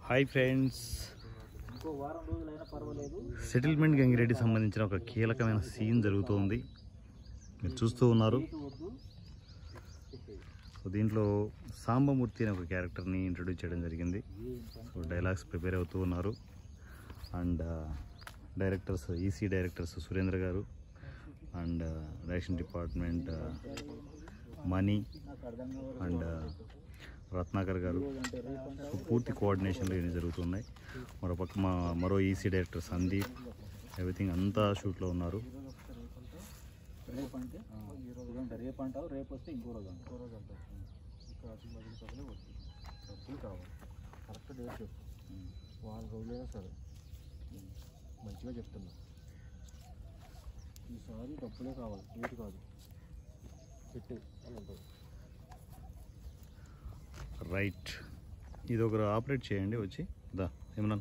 Hi friends ఇంకో వారం రోజులైనా పర్వాలేదు సెటిల్మెంట్ గంగిరెడ్డి సంబంధించిన ఒక కీలకమైన సీన్ జరుగుతోంది మీరు చూస్తూ ఉన్నారు ఇటు వద్దు సో దీంట్లో సాంబమూర్తి అనే ఒక క్యారెక్టర్ని ఇంట్రడ్యూస్ చేయడం జరిగింది సో డైలాగ్స్ ప్రిపేర్ అవుతూ ఉన్నారు అండ్ డైరెక్టర్స్ ఈసీ డైరెక్టర్స్ సురేంద్ర గారు అండ్ డైరెక్షన్ డిపార్ట్మెంట్ మనీ నాకు అర్థం కావాలి అండ్ రత్నాకర్ గారు అంటే రేపు సో పూర్తి కోఆర్డినేషన్లో ఇవన్నీ జరుగుతున్నాయి మరోపక్క మా మరో ఈసీ డైరెక్టర్ సందీప్ ఎవ్రీథింగ్ అంతా షూట్లో ఉన్నారు రేపు అంటే ఈ రోజు అంటే రేపు అంటావు రేపు వస్తే ఇంకో రోజు అంటావు ఇంకో రోజు అంటావు ఇక్కడ అసలు మొదలు సగలే వద్దు డబ్బులు కావాలి కరెక్ట్ డేట్ చెప్పు వారం రోజులైనా సరే మంచిగా చెప్తున్నా ఈసారి డబ్బులే కావాలి డేట్ కాదు పెట్టే అని ఉంటుంది రైట్ ఇది ఒకరు ఆపరేట్ చేయండి వచ్చి దా ఏమన్నా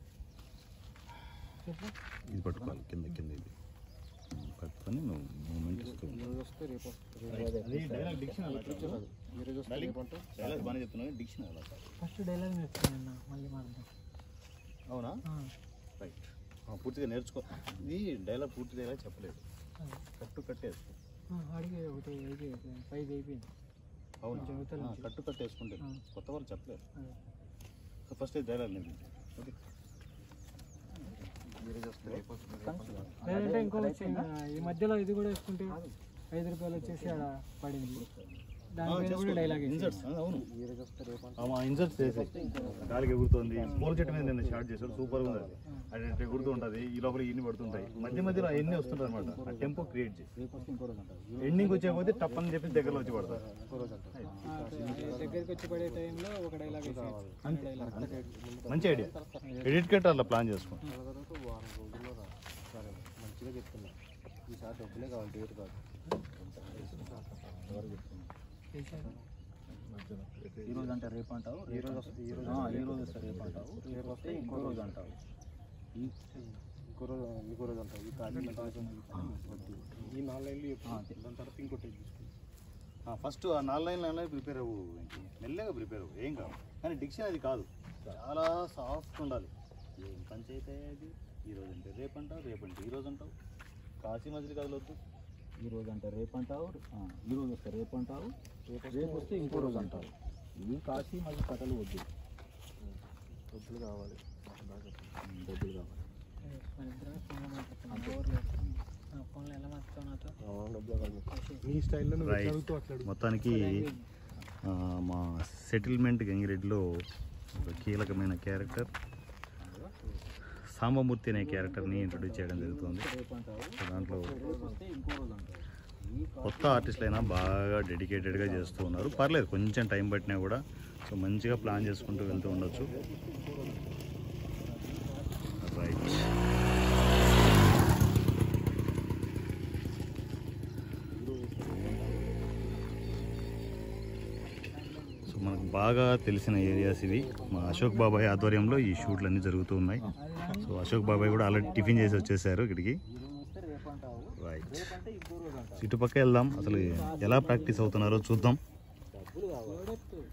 ఇది పట్టుకోవాలి కింద కింద ఇది పట్టుకొని నువ్వు మూమెంట్ ఇస్తూ ఉండు. ఈరోజు వస్తే రేపు అది dialogue diction అలా కాదు. ఈరోజు వస్తే రేపు అంటే చాలా బాగానే చెప్తున్నావు డిక్షన్ అలా కాదు. ఫస్ట్ డైలాగ్ నేర్చుకున్నా మళ్ళీ మాట్లాడదాం అవునా రైట్ పూర్తిగా నేర్చుకో ఇది డైలాగ్ పూర్తి డైలాగ్ చెప్పలేదు కట్టు కట్టేసుకో అడిగి ఒకటి ఐదు ఐదు అయిపోయింది అవును కొంచెం ఇవతల నుంచి. కట్టు కట్టేసుకుంటే ఆ. కొత్త వాళ్ళు చెప్పలేదు అదే. ఫస్ట్ డైలాగ్ నేర్పించు ఓకే ఈరోజు వస్తే రేపు వస్తే లేదంటే ఇంకో ఈ మధ్యలో ఇది కూడా వేసుకుంటే ఐదు రూపాయలు వచ్చేసి ఆడ పడింది దానిపైన కూడా డైలాగ్ ఇన్సర్ట్స్ అవును ఈరోజు వస్తే రేపు అంటే ఇన్సర్ట్స్ చేసి గాలికి ఎగురుతుంది పూల చెట్టు మీద నిన్న షార్ట్ చేశాడు సూపర్ ఉంది అది అది ఇట్లా ఎగురుతూ ఉంటుంది ఈ లోపల ఇన్ని పడుతుంటాయి మధ్య మధ్యలో అవన్నీ వస్తుంటాయి అనమాట ఆ టెంపో క్రియేట్ చేసి రేపు వస్తే ఇంకో రోజు అంటారు ఎండింగ్ వచ్చే పోతే టప్ అని చెప్పి దగ్గరలో వచ్చి పడతారు ఇంకో రోజు అంటారు దగ్గరికి వచ్చి పడే టైంలో ఒక డైలాగ్ వేసేయచ్చు మంచి ఐడియా ఎడిట్ కట్ అలా ప్లాన్ చేసుకో తర్వాత వారం రోజుల్లో రా సరే మంచిగా చెప్తున్నా ఈసారి డబ్బులే కావాలి డేట్ కాదు ఎవరు చెప్తున్నా ఈ రోజు అంటే రేపు అంటావు ఈ రోజు వస్తే ఈ రోజు ఈ రోజు వస్తే రేపు అంటావు రేపు వస్తే ఇంకో రోజు అంటావు ఈ ఇంకో రోజు ఇంకో రోజు అంటావు ఈ ఖాళీ ఈ నాలుగు లైన్లు దాని తర్వాత ఇంకోటి ఫస్ట్ ఆ నాలుగు లైన్లు లైన్లు ప్రిపేర్ అవ్వు వెంకీ. మెల్లగా ప్రిపేర్ అవ్వు ఏం కాదు కానీ డిక్షన్ అది కాదు చాలా సాఫ్ట్ ఉండాలి ఏం పంచాయితీ అది ఈ రోజు అంటే రేపు అంటావు రేపు అంటే ఈ రోజు అంటావు కాశీ మజిలీ కదలొద్దు ఈ రోజు అంటే రేపు అంటావు ఆ, ఈ రోజు వస్తే రేపు అంటావు రేపు వస్తే ఇంకో రోజు అంటావు ఈ కాశీ మళ్ళీ కథలు వద్దు డబ్బులు కావాలి డబ్బులు కావాలి మన ఇద్దరమే ఫోన్లో మాట్లాడుతున్నాం ఎవరు లేరు ఫోన్లో ఎలా మాట్లాడుతావు నాతో డబ్బులు కావాలి మీ స్టైల్లో రైట్ మొత్తానికి ఆ, మా సెటిల్మెంట్ గంగిరెడ్డిలో ఒక కీలకమైన క్యారెక్టర్ సాంబమూర్తి అనే క్యారెక్టర్ని ఇంట్రొడ్యూస్ చేయడం జరుగుతుంది రేపు అంటావు సో దాంట్లో రేపు వస్తే ఇంకో రోజు అంటావు ఈ కొత్త ఆర్టిస్టులు అయినా బాగా డెడికేటెడ్గా చేస్తూ ఉన్నారు పర్లేదు కొంచెం టైం పట్టినా కూడా సో మంచిగా ప్లాన్ చేసుకుంటూ వెళ్తూ ఉండొచ్చు రైట్ సో మనకు బాగా తెలిసిన ఏరియాస్ ఇవి మా అశోక్ బాబాయ్ ఆధ్వర్యంలో ఈ షూట్లు అన్నీ జరుగుతూ ఉన్నాయి సో అశోక్ బాబాయ్ కూడా ఆల్రెడీ టిఫిన్ చేసి వచ్చేసారు ఇక్కడికి ఈ రోజు వస్తే రేపు అంటావు రైట్ రేపు అంటే ఇంకో రోజు అంటావు ఇటుపక్క వెళ్దాం అసలు ఎలా ప్రాక్టీస్ అవుతున్నారో చూద్దాం డబ్బులు కావాలి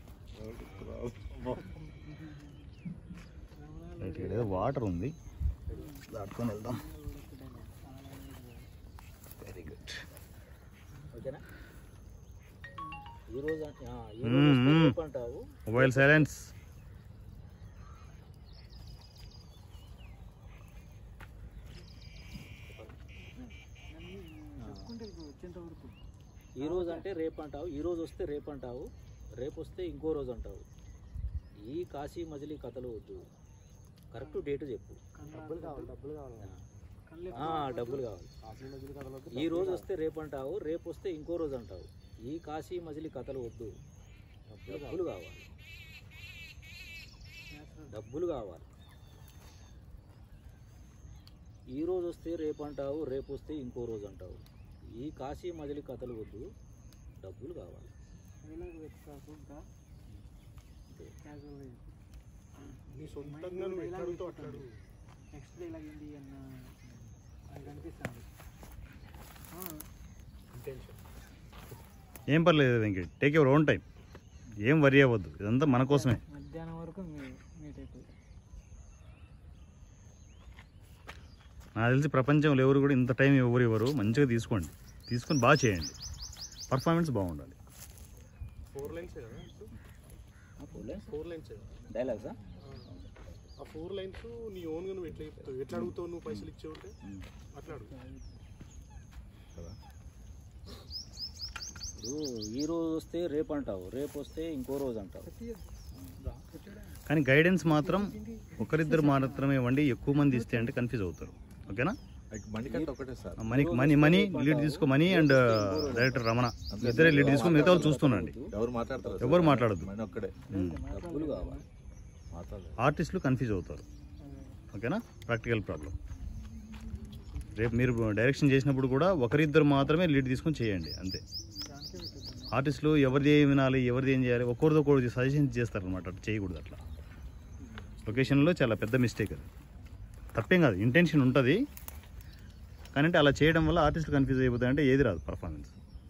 రైట్ ఇక్కడ ఏదో వాటర్ ఉంది దాటుకొని వెళ్దాం వెరీ గుడ్ ఓకేనా ఈ రోజు అంటే- ఆ, ఈ మ్మ్, రోజు వస్తే మ్మ్. రేపు అంటావు మొబైల్ సైలెన్స్ వచ్చేంత వరకు ఈ రోజు అంటే రేపు అంటావు ఈ రోజు వస్తే రేపు అంటావు రేపు వస్తే ఇంకో రోజు అంటావు ఈ కాశీ మజిలీ కథలు వద్దు కరెక్ట్ డేట్ చెప్పు డబ్బులు కావాలి డబ్బులు కావాలి ఆ, డబ్బులు కావాలి ఈ రోజు వస్తే రేపు అంటావు రేపు వస్తే ఇంకో రోజు అంటావు ఈ కాశీ మజిలీ కథలు వద్దు డబ్బులు కావాలి డబ్బులు కావాలి ఈ రోజు వస్తే రేపు అంటావు రేపు వస్తే ఇంకో రోజు అంటావు ఈ కాశీ మజిలీ కథలు వద్దు డబ్బులు కావాలి డైలాగ్ పెట్టుకోకుండా అంతే. క్యాజువల్ నీ సొంతంగా నువ్వు ఎట్లా అడుగుతావు అట్లా అడుగు. నెక్స్ట్ డైలాగ్ ఏంటి అన్న అది కనిపిస్తుంది ఇంటెన్షన్ ఏం పర్లేదు Venkat take your own time ఏం వరి అవ్వద్దు ఇదంతా మన కోసమే మధ్యాహ్నం వరకు వరకు మీ మీట్ అయిపోయి నాకు తెలిసి ప్రపంచంలో ఎవరు కూడా ఇంత టైం ఎవరు ఇవ్వరు మంచిగా తీసుకోండి తీసుకొని బాగా చేయండి పర్ఫార్మెన్స్ బాగుండాలి ఫోర్ లైన్స్ కదా ఫోర్ లైన్స్ డైలాగ్సా ఆ ఫోర్ లైన్స్ నీ ఓన్గా నువ్వు ఎట్లా చెప్తావు ఎట్లా అడుగుతావు నువ్వు పైసలు ఇచ్చే ఉంటే అట్లా అడుగు ఇప్పుడు ఈ రోజు వస్తే రేపు అంటావు రేపు వస్తే ఇంకో రోజు అంటావు కానీ గైడెన్స్ మాత్రం ఒకరిద్దరు మాత్రమే ఇవ్వండి ఎక్కువ మంది ఇస్తే అంటే కన్ఫ్యూజ్ అవుతారు ఓకేనా మణికంట ఒకటే sir money money money lead తీసుకో మనీ అండ్ డైరెక్టర్ రమణ ఇద్దరే లీడ్ తీసుకో మిగతా వాళ్ళు చూస్తున్నాండి ఎవరు మాట్లాడతారు ఎవరు మాట్లాడద్దు మణి ఒక్కడే డబ్బులు కావాలి మాట్లాడలేదు ఆర్టిస్టులు కన్ఫ్యూజ్ అవుతారు ఓకేనా ప్రాక్టికల్ ప్రాబ్లం రేపు మీరు డైరెక్షన్ చేసినప్పుడు కూడా ఒకరిద్దరు మాత్రమే లీడ్ తీసుకొని చేయండి అంతే ఆర్టిస్టులు ఎవరిది ఏం వినాలి ఎవరిది ఏం చేయాలి ఒక్కొక్కరిది ఒక్కొక్కటి సజెషన్ చేస్తారనమాట అట్లా చేయకూడదు అట్లా లొకేషన్లో చాలా పెద్ద మిస్టేక్ అది తప్పేం కాదు ఇంటెన్షన్ ఉంటుంది కానీ అంటే అలా చేయడం వల్ల ఆర్టిస్టులు కన్ఫ్యూజ్ అయిపోతాయంటే ఏది రాదు పర్ఫార్మెన్స్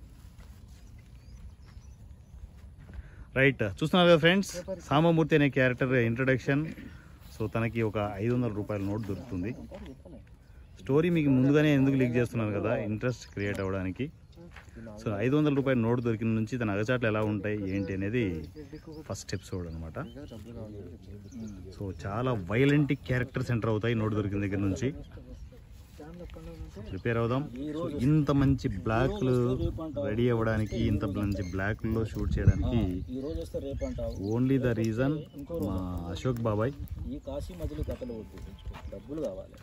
రైట్ చూస్తున్నారు కదా ఫ్రెండ్స్ సామమూర్తి అనే క్యారెక్టర్ ఇంట్రడక్షన్ సో తనకి ఒక ఐదు వందల రూపాయల నోట్ దొరుకుతుంది స్టోరీ మీకు ముందుగానే ఎందుకు లీక్ చేస్తున్నాను కదా ఇంట్రెస్ట్ క్రియేట్ అవ్వడానికి సో ఐదు వందల రూపాయల నోట్ దొరికిన నుంచి తన అగచాట్లు ఎలా ఉంటాయి ఏంటి అనేది ఫస్ట్ ఎపిసోడ్ అనమాట సో చాలా వైలెంట్ క్యారెక్టర్స్ ఎంటర్ అవుతాయి నోట్ దొరికిన దగ్గర నుంచి ప్రిపేర్ అవుదాం సో ఇంత మంచి బ్లాక్లు రెడీ అవ్వడానికి ఇంత మంచి బ్లాక్లో షూట్ చేయడానికి ఈ రోజు వస్తే రేపు అంటావు ఓన్లీ ద రీజన్ మా అశోక్ బాబాయ్ ఈ కాశీ మధ్యలో కథలు వద్దు డబ్బులు కావాలి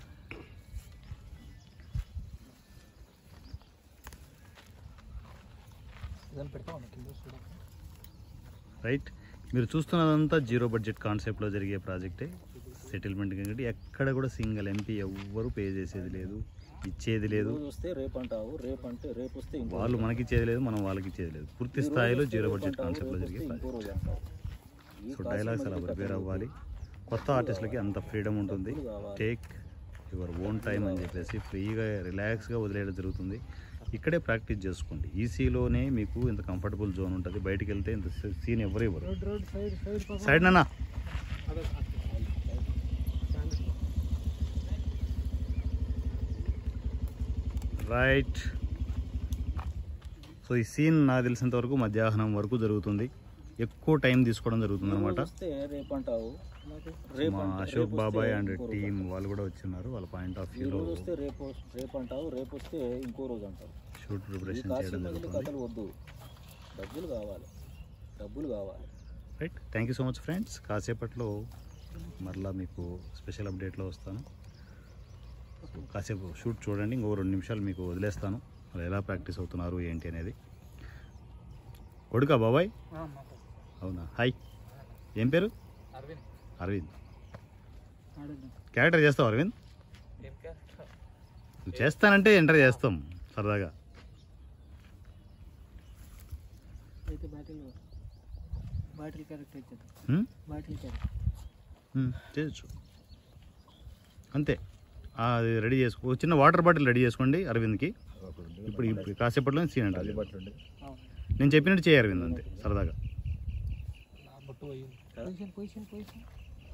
రైట్ మీరు చూస్తున్నదంతా జీరో బడ్జెట్ కాన్సెప్ట్లో జరిగే ప్రాజెక్టే సెటిల్మెంట్ కాబట్టి ఎక్కడ కూడా సింగిల్ ఎంపీ ఎవ్వరు పే చేసేది లేదు ఇచ్చేది ఈ లేదు రోజు వస్తే రేపు అంటావు రేపు అంటే రేపు వస్తే ఇంకో వాళ్ళు మనకి ఇచ్చేది లేదు మనం వాళ్ళకి ఇచ్చేది లేదు పూర్తి స్థాయిలో జీరో బడ్జెట్ అంటావు, కాన్సెప్ట్లో రేపు జరిగే వస్తే ఇంకో ప్రాజెక్ట్ రోజు అంటావు ఈ సో కాశీ డైలాగ్స్ అలా మధ్యలో ప్రిపేర్ కథలు అవ్వాలి కొత్త ఆర్టిస్టులకి అంత ఫ్రీడమ్ ఉంటుంది టేక్ యువర్ ఓన్ టైం అని చెప్పేసి ఫ్రీగా రిలాక్స్గా వదిలేయడం జరుగుతుంది ఇక్కడే ప్రాక్టీస్ చేసుకోండి ఈసీలోనే మీకు ఇంత కంఫర్టబుల్ జోన్ ఉంటుంది బయటికి వెళ్తే ఇంత సీన్ ఎవరు ఇవ్వరు రోడ్ రోడ్ సైడ్ సైడ్ పాపం సైడ్ నాన్న రైట్ సో ఈ సీన్ నాకు తెలిసినంత వరకు మధ్యాహ్నం వరకు జరుగుతుంది ఎక్కువ టైం తీసుకోవడం జరుగుతుంది ఈ రోజు అనమాట వస్తే రేపు అంటావు రేపు మా అంటే- అశోక్ రేపు వస్తే బాబాయ్ అండ్ ఇంకో రోజు టీం అంటావు. వాళ్ళు కూడా వచ్చిన్నారు వాళ్ళ పాయింట్ ఆఫ్ ఈ వ్యూలో రోజు వస్తే రేపు రేపు అంటావు రేపు వస్తే ఇంకో రోజు అంటావు షూట్ ఈ ప్రిపరేషన్ కాశీ చేయడం మధ్యలో జరుగుతుంది కథలు వద్దు డబ్బులు కావాలి డబ్బులు కావాలి right thank you so much friends కాసేపట్లో మరలా మీకు స్పెషల్ అప్డేట్లో వస్తాను సో కాసేపు షూట్ చూడండి ఇంకో రెండు నిమిషాలు మీకు వదిలేస్తాను వాళ్ళు ఎలా ప్రాక్టీస్ అవుతున్నారు ఏంటి అనేది కొడుకా బాబాయ్ అవునా హాయ్ ఏం పేరు అరవింద్ అరవింద్ ఆడద్దాం క్యారెక్టర్ చేస్తావు అరవింద్ నువ్వు చేస్తానంటే ఎంటర్ చేస్తాం సరదాగా అయితే బ్యాటిల్ బాటిల్ క్యారెక్టర్ ఇచ్చేద్దాం హ్మ్? బాటిల్ క్యారెక్టర్ హ్మ్, చేయొచ్చు అంతే ఆ, అది రెడీ చేసుకో ఓ చిన్న వాటర్ బాటిల్ రెడీ చేసుకోండి అరవింద్కి ఇప్పుడు ఇప్పుడు కాసేపట్లో సీన్ అంటారు అవును నేను చెప్పినట్టు చేయి అరవింద్ అంతే సరదాగా పొజిషన్ పొజిషన్ పొజిషన్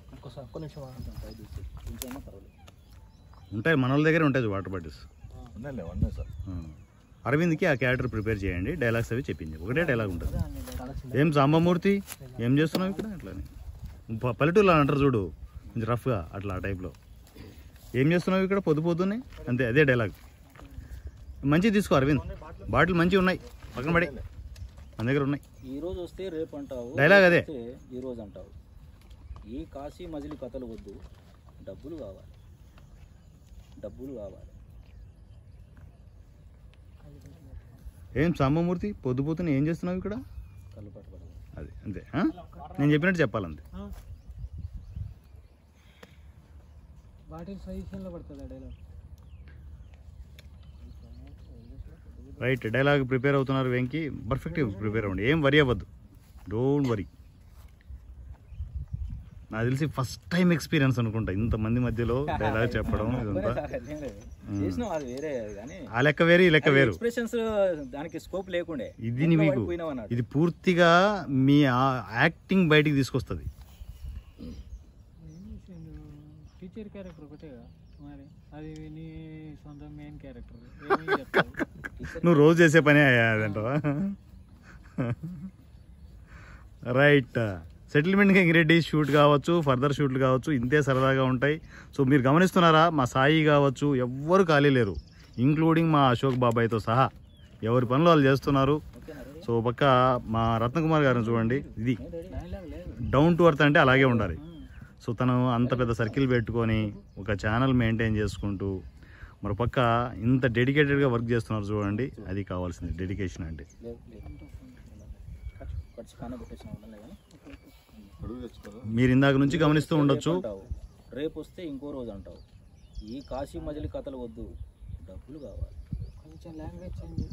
కొంచెం పర్వాలేదు ఉంటాయి మన వాళ్ళ దగ్గర ఉంటాయి వాటర్ బాటిల్స్ ఉన్నాయి ఉన్నాయి సార్ ఆ. అరవింద్కి ఆ క్యారెక్టర్ ప్రిపేర్ చేయండి డైలాగ్స్ అవి చెప్పింది ఒకటే డైలాగ్ ఉంటుంది ఏం సాంబమూర్తి ఏం చేస్తున్నావు ఇక్కడ అట్లని ప- పల్లెటూరులో అంటారు చూడు కొంచెం రఫ్గా అట్లా ఆ టైప్లో ఏం చేస్తున్నావు ఇక్కడ పొద్దు పొద్దున్నే అంతే అదే డైలాగ్ మంచిది తీసుకో అరవింద్ బాటిల్ మంచివి ఉన్నాయి పక్కన పడి మన దగ్గర ఉన్నాయి ఈ రోజు వస్తే రేపు అంటావు డైలాగ్ రేపు అదే. వస్తే ఈ రోజు అంటావు ఈ కాశీ మజిలీ కథలు వద్దు డబ్బులు కావాలి డబ్బులు కావాలి ఏం సాంబమూర్తి పొద్దు పొద్దున్న ఏం చేస్తున్నావు ఇక్కడ కళ్ళు పట్టుకోవడం అది అంతే ఆ? నేను చెప్పినట్టు చెప్పాలంతే బాటిల్ సజెషన్లో పడుతుంది ఆ డైలాగ్ రైట్ డైలాగ్ ప్రిపేర్ అవుతున్నారు వెంకి పర్ఫెక్ట్గా ప్రిపేర్ అవ్వండి ఏం వరి అవ్వద్దు డోంట్ వరీ నాకు తెలిసి ఫస్ట్ టైం ఎక్స్పీరియన్స్ అనుకుంటా ఇంతమంది మధ్యలో డైలాగ్ చెప్పడం ఇదంతా చేసినావు అది వేరే కానీ ఆ లెక్క వేరు ఈ లెక్క వేరు ఎక్స్ప్రెషన్స్ దానికి స్కోప్ లేకుండే ఇది నీ మీకు పోయినావు అన్నాడు ఇది పూర్తిగా మీ ఆ యాక్టింగ్ బయటికి తీసుకొస్తుంది టీచర్ క్యారెక్టర్ ఒకటేగా మరి అది నీ సొంత మెయిన్ క్యారెక్టర్ ఏమేం చెప్తావు నువ్వు రోజు చేసే పని అదంటావా రైట్ సెటిల్మెంట్ రెడ్డి షూట్ కావచ్చు ఫర్దర్ షూట్లు కావచ్చు ఇంతే సరదాగా ఉంటాయి సో మీరు గమనిస్తున్నారా మా సాయి కావచ్చు ఎవ్వరు ఖాళీ లేరు ఇంక్లూడింగ్ మా అశోక్ బాబాయ్తో సహా ఎవరి పనులు వాళ్ళు చేస్తున్నారు సో ఒక పక్క మా రత్నకుమార్ గారిని చూడండి ఇది డైలాగ్ లేదు డౌన్ టు అర్త్ అంటే అలాగే ఉండాలి సో తను అంత పెద్ద సర్కిల్ పెట్టుకొని ఒక ఛానల్ మెయింటైన్ చేసుకుంటూ మరి పక్క ఇంత డెడికేటెడ్గా వర్క్ చేస్తున్నారు చూడండి అది కావాల్సింది డెడికేషన్ అంటే లేదు లేదు ఖర్చు కానీ పెట్టేసిన వాళ్ళే కానీ అడుగు తెచ్చుకోరు మీరు ఇందాక నుంచి గమనిస్తూ ఉండొచ్చు అంటావు రేపు వస్తే ఇంకో రోజు అంటావు ఈ కాశీ మజిలీ కథలు వద్దు డబ్బులు కావాలి కొంచెం లాంగ్వేజ్ చేంజ్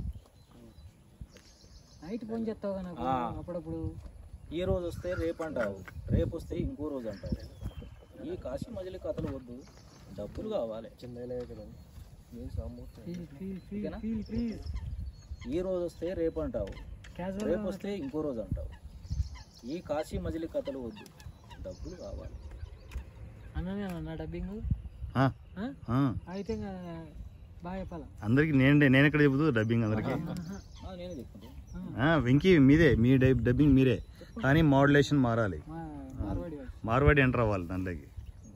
నైట్ ఫోన్ చేస్తావు నాకు ఆ. అప్పుడప్పుడు ఈ రోజు వస్తే రేపు అంటావు రేపు వస్తే ఇంకో రోజు అంటావు ఈ కాశీ మజిలీ కథలు వద్దు డబ్బులు కావాలి ఫీల్ ఫీల్ ఫీల్ ఓకేనా? ఫీల్ ప్లీజ్ ఈ రోజు వస్తే రేపు అంటావు క్యాజువల్ రేపు వస్తే ఇంకో రోజు అంటావు ఈ కాశీ మజిలీ కథలు వద్దు డబ్బులు కావాలి అన్ననే అన్న డబ్బింగ్ ఆ, ఆ. అయితే ఇంకా బాగా చెప్పాలా అందరికి నేను నేను ఎక్కడ చెబుతూ డబ్బింగ్ అందరికి ఆ, నేనే చెప్తాను ఆ, వెంకీ మీదే మీ డై- డబ్బింగ్ మీరే కానీ మోడ్యులేషన్ మారాలి మా మార్వాడి వాడు మార్వాడి ఎంటర్ అవ్వాలి దాంట్లోకి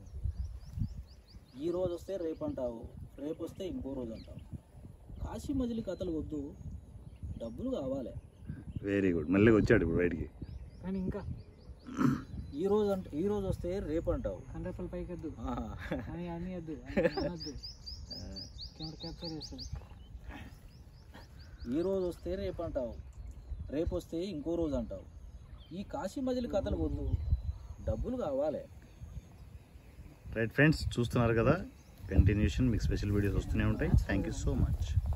ఈ రోజు వస్తే రేపు అంటావు రేపు వస్తే ఇంకో రోజు అంటావు కాశీ మజిలీ కథలు వద్దు డబ్బులు కావాలి వెరీ గుడ్ మళ్ళీ వచ్చాడు ఇప్పుడు బయటికి కానీ ఇంకా ఈ రోజు అంటే ఈ రోజు వస్తే రేపు అంటావు హండ్రెడ్ రూపాయలు పైకి వద్దు ఆ. అని అన్నీ వద్దు అనొద్దు కెమెరా క్యాప్చర్ చేస్తుంది ఈ రోజు వస్తే రేపు అంటావు రేపు వస్తే ఇంకో రోజు అంటావు ఈ కాశీ మజిలీ కథలు వద్దు డబ్బులు కావాలి రైట్ ఫ్రెండ్స్ చూస్తున్నారు కదా కంటిన్యూషన్ మీకు స్పెషల్ వీడియోస్ వస్తూనే ఉంటాయి థ్యాంక్ యూ సో మచ్